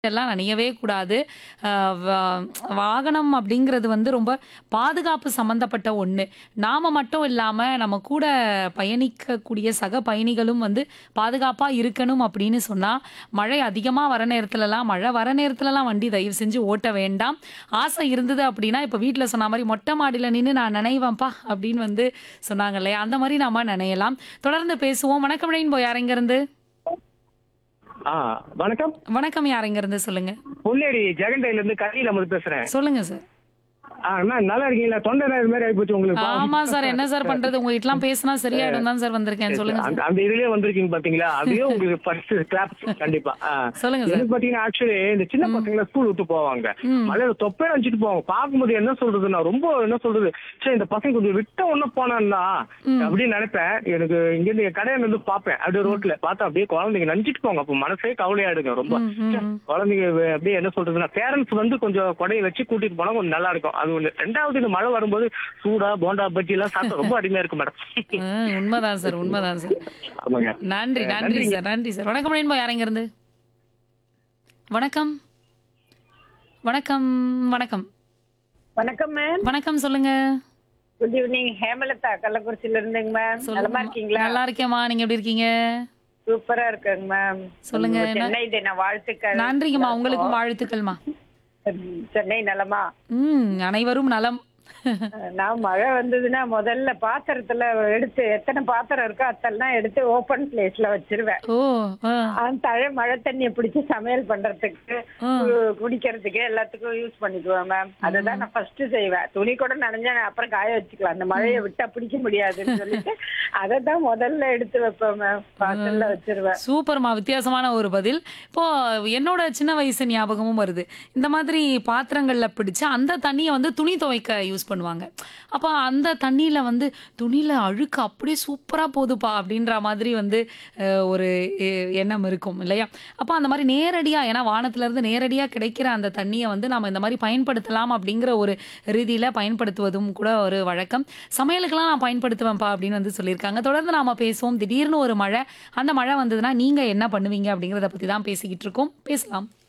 எல்லாம் நனையவே கூடாது. அ வ வாகனம் அப்படிங்கிறது வந்து ரொம்ப பாதுகாப்பு சம்மந்தப்பட்ட ஒண்ணு. நாம மட்டும் இல்லாம, நம்ம கூட பயணிக்கக்கூடிய சக பயணிகளும் வந்து பாதுகாப்பா இருக்கணும் அப்படின்னு சொன்னா, மழை அதிகமா வர நேரத்துலலாம் மழை வர நேரத்துலலாம் வண்டி தயவு செஞ்சு ஓட்ட வேண்டாம். ஆசை இருந்தது அப்படின்னா, இப்ப வீட்ல சொன்ன மாரி மொட்டை மாடியில நின்னு நான் நனைவேன்ப்பா அப்படின்னு வந்து சொன்னாங்க இல்லையா? அந்த மாரி நாம நனையலாம். தொடர்ந்து பேசுவோம். வணக்கம் ரெயின்போ யார் எங்கருந்து? ஆ வணக்கம் வணக்கம் யார் எங்கருந்து சொல்லுங்க. பொன்னேரி ஜெகண்டையில இருந்து கலியில் அமர்ந்து பேசுறேன் சொல்லுங்க சார். ஆ அண்ணா நல்லா இருக்கீங்களா தொண்டை இது மாதிரி ஆயிப்போச்சு உங்களுக்கு ஆமா சார். என்ன சார் பண்றது? உங்ககிட்டலாம் பேசினா சரியாயிடும் தான் சார் வந்திருக்கேன். சொல்லுங்க அந்த சார். அந்த இதுலயே வந்திருக்கீங்க பாத்தீங்களா அதுவே உங்களுக்கு ஃபர்ஸ்ட் கிளாப் கண்டிப்பா ஆ. சொல்லுங்க சார். எனக்கு பாத்தீங்கன்னா ஆக்சுவலி இந்த சின்ன பசங்க ஸ்கூல் விட்டு போவாங்க ம். மலையில தொப்பே அடிச்சிட்டு போவாங்க பார்க்கும்போது என்ன சொல்றதுன்னா ரொம்ப என்ன சொல்றது சரி இந்த பசங்க கொஞ்சம் விட்ட ஒண்ணு போனான்னா ம். அப்படின்னு நினைப்பேன் எனக்கு இங்க இருந்து என் கடையில இருந்து பாப்பேன் அப்படியே ரோட்ல பார்த்தா அப்படியே குழந்தைங்க நஞ்சிட்டு போங்க அப்ப மனசே கவலையாடுங்க ரொம்ப ம், ம், ம். குழந்தைங்க வே- அப்படியே என்ன சொல்றதுன்னா பேரண்ட்ஸ் வந்து கொஞ்சம் கொடையை வச்சு கூட்டிட்டு போனா கொஞ்சம் நல்லா இருக்கும் அது ஒண்ணு ரெண்டாவது இந்த மழை வரும்போது சூடா போண்டா பஜ்ஜி எல்லாம் சாப்பிட்டா ரொம்ப அடிமையா இருக்கும் மேடம் ஆ, உண்மைதான் சார். உண்மைதான் சார். ஆமாங்க நன்றி நன்றி சார். நன்றி சார். வணக்கம் ரெயின்போ யார் எங்கருந்து? வணக்கம். வணக்கம் வணக்கம். வணக்கம் மேம் வணக்கம் சொல்லுங்க. குட் ஈவினிங் ஹேமலதா கள்ளக்குறிச்சியில இருந்துங்க மேம் நலமா சொல்லுங்க. இருக்கீங்களா நல்லா இருக்கேம்மா. நீங்க எப்படி இருக்கீங்க? சூப்பரா இருக்குங்க மேம் சொல்லுங்க, உங்க என்ன- சென்னை தின வாழ்த்துக்கள் நன்றிங்கம்மா. உங்களுக்கும் வாழ்த்துக்கள்மா. சென்னை நலமா ம் அனைவரும் நலம். நான் மழை வந்ததுன்னா முதல்ல பாத்திரத்துல எடுத்து எத்தனை பாத்திரம் இருக்கோ அதெல்லாம் எடுத்து ஓபன் பிளேஸ்ல வச்சிருவேன் ஓ ஆ, அந்த தழை மழை தண்ணியை பிடிச்சி சமையல் பண்றதுக்கு ஆ. கு- குடிக்கிறதுக்கு எல்லாத்துக்கும் யூஸ் பண்ணிக்குவேன் மேம் அதுதான் நான் ஃபர்ஸ்ட் செய்வேன் துணி கூட நனைஞ்சா நான் அப்புறம் காய வச்சுக்கலாம் அந்த மழையை விட்டா பிடிக்க முடியாதுன்னு சொல்லிட்டு அதை தான் முதல்ல எடுத்து வைப்பேன் மேம் பாத்திரத்துல வச்சிருவேன் சூப்பர்மா வித்தியாசமான ஒரு பதில் இப்போ என்னோட சின்ன வயசு ஞாபகமும் வருது இந்த மாதிரி பாத்திரங்கள்ல பிடிச்சு அந்த தண்ணியை வந்து துணி துவைக்க யூஸ் பண்ணுவாங்க அப்போ அந்த தண்ணியில வந்து துணியில அழுக்கு அப்படியே சூப்பரா போகுதுப்பா அப்படின்ற மாதிரி வந்து அஹ், ஒரு எ- எண்ணம் இருக்கும் இல்லையா அப்போ அந்த மாதிரி நேரடியா ஏன்னா வானத்துல இருந்து நேரடியா கிடைக்கிற அந்த தண்ணியை வந்து நாம இந்த மாதிரி பயன்படுத்தலாம் அப்படிங்கிற ஒரு ரீதியில பயன்படுத்துவதும் கூட ஒரு வழக்கம் சமையலுக்கெல்லாம் நான் பயன்படுத்துவேன்ப்பா அப்படின்னு வந்து சொல்லியிருக்காங்க தொடர்ந்து நாம பேசுவோம் திடீர்னு ஒரு மழை அந்த மழை வந்ததுன்னா நீங்க என்ன பண்ணுவீங்க அப்படிங்கிறத பத்தி தான் பேசிக்கிட்டு இருக்கோம் பேசலாம்